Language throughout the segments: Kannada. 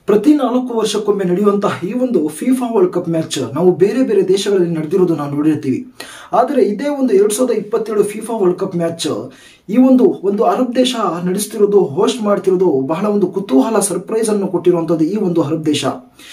ಪ್ರತಿ ನಾಲ್ಕು ವರ್ಷಕ್ಕೊಮ್ಮೆ ನಡೆಯುವಂತಹ ಈ ಒಂದು ಫಿಫಾ ವರ್ಲ್ಡ್ ಕಪ್ ಮ್ಯಾಚ್ ನಾವು ಬೇರೆ ಬೇರೆ ದೇಶಗಳಲ್ಲಿ ನಡೆದಿರೋದು ನಾವು ನೋಡಿರ್ತೀವಿ ಆದರೆ ಇದೇ ಒಂದು ಎರಡ್ ಸಾವಿರದ ಇಪ್ಪತ್ತೇಳು ಫಿಫಾ ವರ್ಲ್ಡ್ ಕಪ್ ಮ್ಯಾಚ್ ಈ ಒಂದು ಒಂದು ಅರಬ್ ದೇಶ ನಡೆಸ್ತಿರೋದು ಹೋಸ್ಟ್ ಮಾಡ್ತಿರೋದು ಬಹಳ ಒಂದು ಕುತೂಹಲ ಸರ್ಪ್ರೈಸ್ ಅನ್ನು ಕೊಟ್ಟಿರುವಂತದ್ದು ಈ ಒಂದು ಅರಬ್ ದೇಶ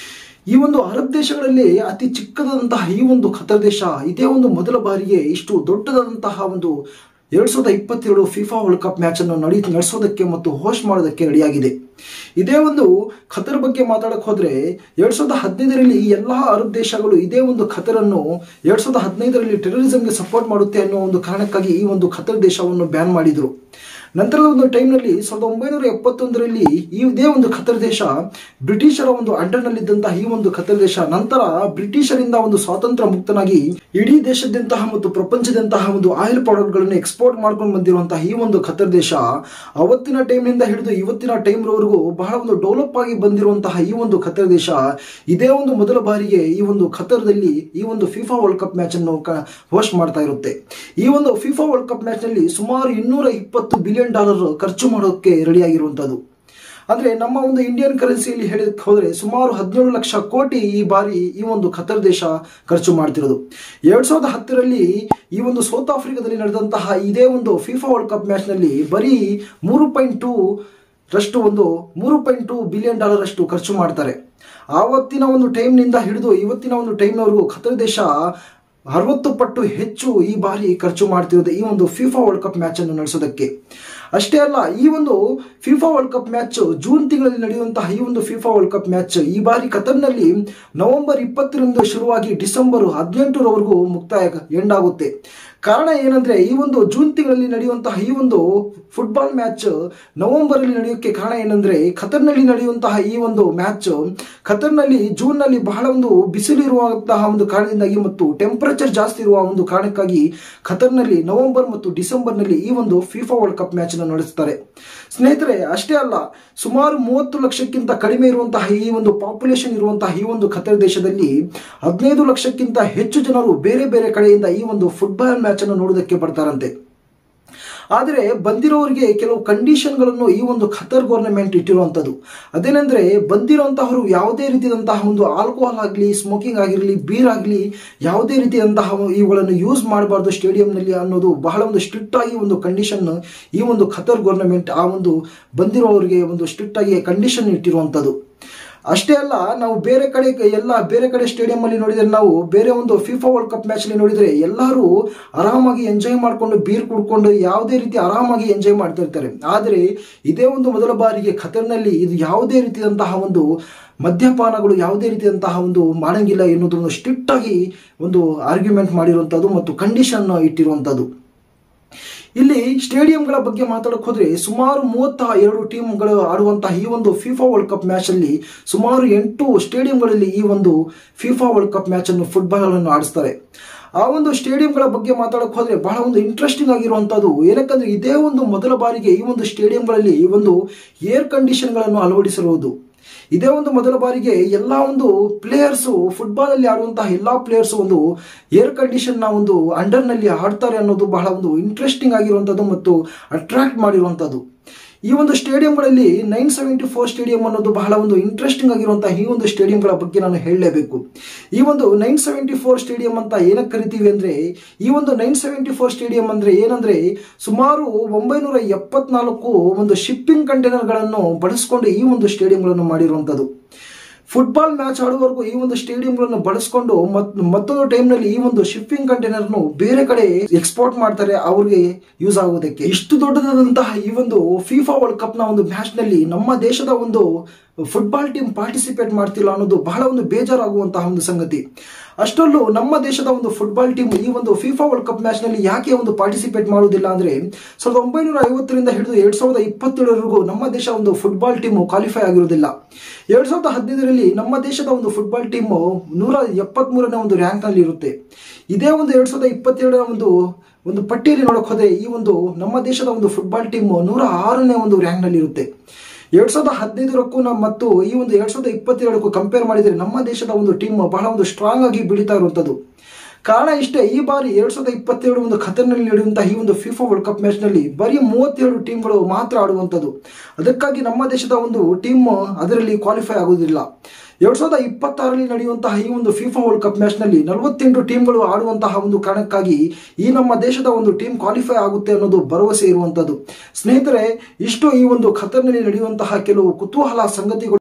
ಈ ಒಂದು ಅರಬ್ ದೇಶಗಳಲ್ಲಿ ಅತಿ ಚಿಕ್ಕದಾದಂತಹ ಈ ಒಂದು ಖತರ್ ದೇಶ ಇದೇ ಒಂದು ಮೊದಲ ಬಾರಿಗೆ ಇಷ್ಟು ದೊಡ್ಡದಾದಂತಹ ಒಂದು ಎರಡ್ ಸಾವಿರದ ಇಪ್ಪತ್ತೆರಡು ಫಿಫಾ ವರ್ಲ್ಡ್ ಕಪ್ ಮ್ಯಾಚ್ ಅನ್ನು ನಡಿ ನಡೆಸೋದಕ್ಕೆ ಮತ್ತು ಹೋಸ್ಟ್ ಮಾಡೋದಕ್ಕೆ ರೆಡಿಯಾಗಿದೆ ಇದೇ ಒಂದು ಖತರ್ ಬಗ್ಗೆ ಮಾತಾಡಕ್ ಹೋದ್ರೆ ಎರಡ್ ಸಾವಿರದ ಹದಿನೈದರಲ್ಲಿ ಎಲ್ಲಾ ಅರಬ್ ದೇಶಗಳು ಇದೇ ಒಂದು ಖತರ್ ಅನ್ನು ಎರಡ್ ಸಾವಿರದ ಹದಿನೈದರಲ್ಲಿ ಟೆರರಿಸಂಗೆ ಸಪೋರ್ಟ್ ಮಾಡುತ್ತೆ ಅನ್ನೋ ಒಂದು ಕಾರಣಕ್ಕಾಗಿ ಈ ಒಂದು ಖತರ್ ದೇಶವನ್ನು ಬ್ಯಾನ್ ಮಾಡಿದ್ರು ನಂತರದ ಒಂದು ಟೈಮ್ನಲ್ಲಿ ಸಾವಿರದ ಒಂಬೈನೂರ ಎಪ್ಪತ್ತೊಂದರಲ್ಲಿ ಈ ಇದೇ ಒಂದು ಖತರ್ ದೇಶ ಬ್ರಿಟಿಷರ ಒಂದು ಅಂಡರ್ನಲ್ಲಿದ್ದಂತಹ ಈ ಒಂದು ಖತರ್ ದೇಶ ನಂತರ ಬ್ರಿಟಿಷರಿಂದ ಒಂದು ಸ್ವಾತಂತ್ರ್ಯ ಮುಕ್ತನಾಗಿ ಇಡೀ ದೇಶದಂತಹ ಮತ್ತು ಪ್ರಪಂಚದಂತಹ ಒಂದು ಆಯಿಲ್ ಪ್ರಾಡಕ್ಟ್ಗಳನ್ನು ಎಕ್ಸ್ಪೋರ್ಟ್ ಮಾಡ್ಕೊಂಡು ಬಂದಿರುವಂತಹ ಈ ಒಂದು ಖತರ್ ದೇಶ ಅವತ್ತಿನ ಟೈಮ್ನಿಂದ ಹಿಡಿದು ಇವತ್ತಿನ ಟೈಮ್ವರೆಗೂ ಬಹಳ ಒಂದು ಡೆವಲಪ್ ಆಗಿ ಬಂದಿರುವಂತಹ ಈ ಒಂದು ಖತರ್ ದೇಶ ಇದೇ ಒಂದು ಮೊದಲ ಬಾರಿಗೆ ಈ ಒಂದು ಖತರ್ದಲ್ಲಿ ಈ ಒಂದು ಫಿಫಾ ವರ್ಲ್ಡ್ ಕಪ್ ಮ್ಯಾಚ್ ಅನ್ನು ಹೋಸ್ಟ್ ಮಾಡ್ತಾ ಇರುತ್ತೆ ಈ ಒಂದು ಫಿಫಾ ವರ್ಲ್ಡ್ ಕಪ್ ಮ್ಯಾಚ್ ನಲ್ಲಿ ಸುಮಾರು ಇನ್ನೂರ ಇಪ್ಪತ್ತು ಬಿಲಿಯನ್ ಡಾಲರ್ ಖರ್ಚು ಮಾಡೋಕೆ ರೆಡಿಯಾಗಿರುವಂತದ್ದು ಅಂದ್ರೆ ನಮ್ಮ ಒಂದು ಇಂಡಿಯನ್ ಕರೆನ್ಸಿಯಲ್ಲಿ ಹೇಳಕ್ಕೆ ಹೋದ್ರೆ ಸುಮಾರು ಹದಿನೇಳು ಲಕ್ಷ ಕೋಟಿ ಈ ಬಾರಿ ಈ ಒಂದು ಖತರ್ ದೇಶ ಖರ್ಚು ಮಾಡ್ತಿರೋದು ಎರಡ್ ಸಾವಿರದ ಹತ್ತರಲ್ಲಿ ಈ ಒಂದು ಸೌತ್ ಆಫ್ರಿಕಾದಲ್ಲಿ ನಡೆದಂತಹ ಇದೇ ಒಂದು ಫಿಫಾ ವರ್ಲ್ಡ್ ಕಪ್ ಮ್ಯಾಚ್ ನಲ್ಲಿ ಬರೀ ಮೂರು ಪಾಯಿಂಟ್ ಟೂ ರಷ್ಟು ಒಂದು ಮೂರು ಪಾಯಿಂಟ್ ಟೂ ಬಿಲಿಯನ್ ಡಾಲರ್ ಅಷ್ಟು ಖರ್ಚು ಮಾಡ್ತಾರೆ ಆವತ್ತಿನ ಒಂದು ಟೈಮ್ನಿಂದ ಹಿಡಿದು ಇವತ್ತಿನ ಒಂದು ಟೈಮ್ನವರೆಗೂ ಖತರ್ ದೇಶ ಅರವತ್ತು ಪಟ್ಟು ಹೆಚ್ಚು ಈ ಬಾರಿ ಖರ್ಚು ಮಾಡ್ತಿರೋದು ಈ ಒಂದು ಫಿಫಾ ವರ್ಲ್ಡ್ ಕಪ್ ಮ್ಯಾಚ್ ಅನ್ನು ನಡೆಸೋದಕ್ಕೆ ಅಷ್ಟೇ ಅಲ್ಲ ಈ ಒಂದು FIFA World Cup match June ತಿಂಗಳಲ್ಲಿ ನಡೆಯುವಂತಹ ಈ ಒಂದು ಫಿಫಾ ವರ್ಲ್ಡ್ ಕಪ್ ಮ್ಯಾಚ್ ಈ ಬಾರಿ ಕತರ್ನಲ್ಲಿ ನವೆಂಬರ್ ಇಪ್ಪತ್ತರಿಂದ ಶುರುವಾಗಿ ಡಿಸೆಂಬರ್ ಹದಿನೆಂಟರವರೆಗೂ ಮುಕ್ತಾಯ ಎಂಡ್ ಆಗುತ್ತೆ ಕಾರಣ ಏನಂದ್ರೆ ಈ ಒಂದು ಜೂನ್ ತಿಂಗಳಲ್ಲಿ ನಡೆಯುವಂತಹ ಈ ಒಂದು ಫುಟ್ಬಾಲ್ ಮ್ಯಾಚ್ ನವೆಂಬರ್ ಅಲ್ಲಿ ನಡೆಯೋಕೆ ಕಾರಣ ಏನಂದ್ರೆ ಖತರ್ನಲ್ಲಿ ನಡೆಯುವಂತಹ ಈ ಒಂದು ಮ್ಯಾಚ್ ಖತರ್ನಲ್ಲಿ ಜೂನ್ ನಲ್ಲಿ ಬಹಳ ಒಂದು ಬಿಸಿಲಿರುವಂತಹ ಒಂದು ಕಾರಣದಿಂದಾಗಿ ಮತ್ತು ಟೆಂಪರೇಚರ್ ಜಾಸ್ತಿ ಇರುವ ಒಂದು ಕಾರಣಕ್ಕಾಗಿ ಖತರ್ನಲ್ಲಿ ನವೆಂಬರ್ ಮತ್ತು ಡಿಸೆಂಬರ್ ನಲ್ಲಿ ಈ ಒಂದು ಫಿಫಾ ವರ್ಲ್ಡ್ ಕಪ್ ಮ್ಯಾಚ್ ಅನ್ನು ನಡೆಸ್ತಾರೆ ಸ್ನೇಹಿತರೆ ಅಷ್ಟೇ ಅಲ್ಲ ಸುಮಾರು ಮೂವತ್ತು ಲಕ್ಷಕ್ಕಿಂತ ಕಡಿಮೆ ಇರುವಂತಹ ಈ ಒಂದು ಪಾಪ್ಯುಲೇಷನ್ ಇರುವಂತಹ ಈ ಒಂದು ಖತರ್ ದೇಶದಲ್ಲಿ ಹದಿನೈದು ಲಕ್ಷಕ್ಕಿಂತ ಹೆಚ್ಚು ಜನರು ಬೇರೆ ಬೇರೆ ಕಡೆಯಿಂದ ಈ ಒಂದು ಫುಟ್ಬಾಲ್ ಮ್ಯಾಚ್ ಅನ್ನು ನೋಡೋದಕ್ಕೆ ಬರ್ತಾರಂತೆ ಆದರೆ ಬಂದಿರೋರಿಗೆ ಕೆಲವು ಕಂಡೀಷನ್ಗಳನ್ನು ಈ ಒಂದು ಖತರ್ ಗೌರ್ನಮೆಂಟ್ ಇಟ್ಟಿರುವಂಥದ್ದು ಅದೇನೆಂದ್ರೆ ಬಂದಿರುವಂತಹವರು ಯಾವುದೇ ರೀತಿಯಾದಂತಹ ಒಂದು ಆಲ್ಕೋಹಾಲ್ ಆಗಲಿ ಸ್ಮೋಕಿಂಗ್ ಆಗಿರಲಿ ಬೀರ್ ಆಗಲಿ ಯಾವುದೇ ರೀತಿಯಾದಂತಹ ಇವುಗಳನ್ನು ಯೂಸ್ ಮಾಡಬಾರ್ದು ಸ್ಟೇಡಿಯಂನಲ್ಲಿ ಅನ್ನೋದು ಬಹಳ ಒಂದು ಸ್ಟ್ರಿಕ್ಟ್ ಆಗಿ ಒಂದು ಕಂಡೀಷನ್ ಈ ಒಂದು ಖತರ್ ಗೌರ್ನಮೆಂಟ್ ಆ ಒಂದು ಬಂದಿರೋರಿಗೆ ಒಂದು ಸ್ಟ್ರಿಕ್ಟ್ ಆಗಿ ಕಂಡೀಷನ್ ಇಟ್ಟಿರುವಂಥದ್ದು ಅಷ್ಟೇ ಅಲ್ಲ ನಾವು ಬೇರೆ ಕಡೆ ಎಲ್ಲ ಬೇರೆ ಕಡೆ ಸ್ಟೇಡಿಯಂ ಅಲ್ಲಿ ನೋಡಿದ್ರೆ ನಾವು ಬೇರೆ ಒಂದು ಫಿಫಾ ವರ್ಲ್ಡ್ ಕಪ್ ಮ್ಯಾಚ್ ಅಲ್ಲಿ ನೋಡಿದ್ರೆ ಎಲ್ಲರೂ ಆರಾಮಾಗಿ ಎಂಜಾಯ್ ಮಾಡ್ಕೊಂಡು ಬೀರ್ ಕುಡ್ಕೊಂಡು ಯಾವುದೇ ರೀತಿ ಆರಾಮಾಗಿ ಎಂಜಾಯ್ ಮಾಡ್ತಾ ಇರ್ತಾರೆ ಆದರೆ ಇದೇ ಒಂದು ಮೊದಲ ಬಾರಿಗೆ ಖತರ್ನಲ್ಲಿ ಇದು ಯಾವುದೇ ರೀತಿಯಾದಂತಹ ಒಂದು ಮದ್ಯಪಾನಗಳು ಯಾವುದೇ ರೀತಿಯಾದಂತಹ ಒಂದು ಮಾಡಂಗಿಲ್ಲ ಎನ್ನುವುದನ್ನು ಸ್ಟ್ರಿಕ್ಟ್ ಆಗಿ ಒಂದು ಆರ್ಗ್ಯುಮೆಂಟ್ ಮಾಡಿರುವಂಥದ್ದು ಮತ್ತು ಕಂಡೀಷನ್ ಇಟ್ಟಿರುವಂಥದ್ದು ಇಲ್ಲಿ ಸ್ಟೇಡಿಯಂಗಳ ಬಗ್ಗೆ ಮಾತಾಡಕ್ ಹೋದ್ರೆ ಸುಮಾರು ಮೂವತ್ತ ಎರಡು ಟೀಮ್ಗಳು ಆಡುವಂತಹ ಈ ಒಂದು ಫಿಫಾ ವರ್ಲ್ಡ್ ಕಪ್ ಮ್ಯಾಚ್ ಅಲ್ಲಿ ಸುಮಾರು ಎಂಟು ಸ್ಟೇಡಿಯಂಗಳಲ್ಲಿ ಈ ಒಂದು ಫಿಫಾ ವರ್ಲ್ಡ್ ಕಪ್ ಮ್ಯಾಚ್ ಅನ್ನು ಫುಟ್ಬಾಲ್ ಅನ್ನು ಆಡಿಸ್ತಾರೆ ಆ ಒಂದು ಸ್ಟೇಡಿಯಂಗಳ ಬಗ್ಗೆ ಮಾತಾಡಕ್ ಹೋದ್ರೆ ಬಹಳ ಒಂದು ಇಂಟ್ರೆಸ್ಟಿಂಗ್ ಆಗಿರುವಂತದ್ದು ಏನಕ್ಕಂದ್ರೆ ಇದೇ ಒಂದು ಮೊದಲ ಬಾರಿಗೆ ಈ ಒಂದು ಸ್ಟೇಡಿಯಂಗಳಲ್ಲಿ ಒಂದು ಏರ್ ಕಂಡೀಷನ್ಗಳನ್ನು ಅಳವಡಿಸಿರುವುದು ಇದೇ ಒಂದು ಮೊದಲ ಬಾರಿಗೆ ಎಲ್ಲ ಒಂದು ಪ್ಲೇಯರ್ಸ್ ಫುಟ್ಬಾಲ್ ಅಲ್ಲಿ ಆಡುವಂತಹ ಎಲ್ಲಾ ಪ್ಲೇಯರ್ಸ್ ಒಂದು ಏರ್ ಕಂಡೀಷನ್ ನ ಒಂದು ಅಂಡರ್ ನಲ್ಲಿ ಆಡ್ತಾರೆ ಅನ್ನೋದು ಬಹಳ ಒಂದು ಇಂಟ್ರೆಸ್ಟಿಂಗ್ ಆಗಿರುವಂತದ್ದು ಮತ್ತು ಅಟ್ರಾಕ್ಟ್ ಮಾಡಿರುವಂತದ್ದು ಈ ಒಂದು ಸ್ಟೇಡಿಯಂಗಳಲ್ಲಿ ನೈನ್ ಸೆವೆಂಟಿ ಫೋರ್ ಸ್ಟೇಡಿಯಂ ಅನ್ನೋದು ಬಹಳ ಒಂದು ಇಂಟ್ರೆಸ್ಟಿಂಗ್ ಆಗಿರುವಂತಹ ಈ ಒಂದು ಸ್ಟೇಡಿಯಂಗಳ ಬಗ್ಗೆ ನಾನು ಹೇಳಲೇಬೇಕು ಈ ಒಂದು ನೈನ್ ಸೆವೆಂಟಿ ಫೋರ್ ಸ್ಟೇಡಿಯಂ ಅಂತ ಏನಕ್ಕೆ ಕರಿತೀವಿ ಅಂದ್ರೆ ಈ ಒಂದು ನೈನ್ ಸೆವೆಂಟಿ ಫೋರ್ ಸ್ಟೇಡಿಯಂ ಅಂದ್ರೆ ಏನಂದ್ರೆ ಸುಮಾರು ಒಂಬೈನೂರ ಎಪ್ಪತ್ನಾಲ್ಕು ಒಂದು ಶಿಪ್ಪಿಂಗ್ ಕಂಟೈನರ್ಗಳನ್ನು ಬಳಸಿಕೊಂಡು ಈ ಒಂದು ಸ್ಟೇಡಿಯಂಗಳನ್ನು ಮಾಡಿರುವಂತದ್ದು ಫುಟ್ಬಾಲ್ ಮ್ಯಾಚ್ ಆಡುವವರೆಗೂ ಈ ಒಂದು ಸ್ಟೇಡಿಯಂಗಳನ್ನು ಬಳಸಿಕೊಂಡು ಮತ್ತೊಂದು ಟೈಮ್ನಲ್ಲಿ ಈ ಒಂದು ಶಿಪ್ಪಿಂಗ್ ಕಂಟೈನರ್ನು ಬೇರೆ ಕಡೆ ಎಕ್ಸ್ಪೋರ್ಟ್ ಮಾಡ್ತಾರೆ ಅವ್ರಿಗೆ ಯೂಸ್ ಆಗುವುದಕ್ಕೆ ಇಷ್ಟು ದೊಡ್ಡದಾದಂತಹ ಈ ಒಂದು ಫಿಫಾ ವರ್ಲ್ಡ್ ಕಪ್ ನ ಒಂದು ಮ್ಯಾಚ್ ನಲ್ಲಿ ನಮ್ಮ ದೇಶದ ಒಂದು ಫುಟ್ಬಾಲ್ ಟೀಮ್ ಪಾರ್ಟಿಸಿಪೇಟ್ ಮಾಡ್ತಿಲ್ಲ ಅನ್ನೋದು ಬಹಳ ಒಂದು ಬೇಜಾರಾಗುವಂತಹ ಒಂದು ಸಂಗತಿ ಅಷ್ಟರಲ್ಲೂ ನಮ್ಮ ದೇಶದ ಒಂದು ಫುಟ್ಬಾಲ್ ಟೀಮ್ ಈ ಒಂದು ಫಿಫಾ ವರ್ಲ್ಡ್ ಕಪ್ ಮ್ಯಾಚ್ ನಲ್ಲಿ ಯಾಕೆ ಒಂದು ಪಾರ್ಟಿಸಿಪೇಟ್ ಮಾಡುವುದಿಲ್ಲ ಅಂದ್ರೆ ಸಾವಿರದ ಒಂಬೈನೂರ ಐವತ್ತರಿಂದ ಹಿಡಿದು ಎರಡ್ ಸಾವಿರದ ಇಪ್ಪತ್ತೇಳರವರೆಗೂ ನಮ್ಮ ದೇಶ ಒಂದು ಫುಟ್ಬಾಲ್ ಟೀಮ್ ಕ್ವಾಲಿಫೈ ಆಗಿರುವುದಿಲ್ಲ ಎರಡ್ ಸಾವಿರದ ಹದಿನೈದರಲ್ಲಿ ನಮ್ಮ ದೇಶದ ಒಂದು ಫುಟ್ಬಾಲ್ ಟೀಮ್ ನೂರ ಎಪ್ಪತ್ತ್ ಮೂರನೇ ಒಂದು ರ್ಯಾಂಕ್ ನಲ್ಲಿ ಇರುತ್ತೆ ಇದೇ ಒಂದು ಎರಡ್ ಸಾವಿರದ ಇಪ್ಪತ್ತೇಳರ ಒಂದು ಒಂದು ಪಟ್ಟಿಯಲ್ಲಿ ನೋಡಕ್ ಹೋದ್ರೆ ಈ ಒಂದು ನಮ್ಮ ದೇಶದ ಒಂದು ಫುಟ್ಬಾಲ್ ಟೀಮ್ ನೂರ ಆರನೇ ಒಂದು ರ್ಯಾಂಕ್ ನಲ್ಲಿ ಇರುತ್ತೆ ಎರಡ್ ಸಾವಿರದ ಹದಿನೈದರಕ್ಕೂ ನಮ್ಮ ಮತ್ತು ಈ ಒಂದು ಎರಡ್ ಸಾವಿರದ ಇಪ್ಪತ್ತೆರಡಕ್ಕೂ ಕಂಪೇರ್ ಮಾಡಿದರೆ ನಮ್ಮ ದೇಶದ ಒಂದು ಟೀಮ್ ಬಹಳ ಒಂದು ಸ್ಟ್ರಾಂಗ್ ಆಗಿ ಬೆಳೀತಾ ಇರುವಂತದ್ದು ಕಾರಣ ಇಷ್ಟೇ ಈ ಬಾರಿ ಎರಡ್ ಸಾವಿರದ ಇಪ್ಪತ್ತೇಳು ಒಂದು ಖತರ್ನಲ್ಲಿ ನಡೆಯುವಂತಹ ಈ ಒಂದು ಫಿಫಾ ವರ್ಲ್ಡ್ ಕಪ್ ಮ್ಯಾಚ್ ನಲ್ಲಿ ಬರೀ ಮೂವತ್ತೇಳು ಟೀಮ್ಗಳು ಮಾತ್ರ ಆಡುವಂಥದ್ದು ಅದಕ್ಕಾಗಿ ನಮ್ಮ ದೇಶದ ಒಂದು ಟೀಮ್ ಅದರಲ್ಲಿ ಕ್ವಾಲಿಫೈ ಆಗುವುದಿಲ್ಲ ಎರಡ್ ಸಾವಿರದ ಇಪ್ಪತ್ತಾರರಲ್ಲಿ ನಡೆಯುವಂತಹ ಈ ಒಂದು ಫಿಫಾ ವರ್ಲ್ಡ್ ಕಪ್ ಮ್ಯಾಚ್ ನಲ್ಲಿ ನಲವತ್ತೆಂಟು ಟೀಮ್ಗಳು ಆಡುವಂತಹ ಒಂದು ಕಾರಣಕ್ಕಾಗಿ ಈ ನಮ್ಮ ದೇಶದ ಒಂದು ಟೀಮ್ ಕ್ವಾಲಿಫೈ ಆಗುತ್ತೆ ಅನ್ನೋದು ಭರವಸೆ ಇರುವಂತದ್ದು ಸ್ನೇಹಿತರೆ ಇಷ್ಟು ಈ ಒಂದು ಖತರ್ನಲ್ಲಿ ನಡೆಯುವಂತಹ ಕೆಲವು ಕುತೂಹಲ ಸಂಗತಿಗಳು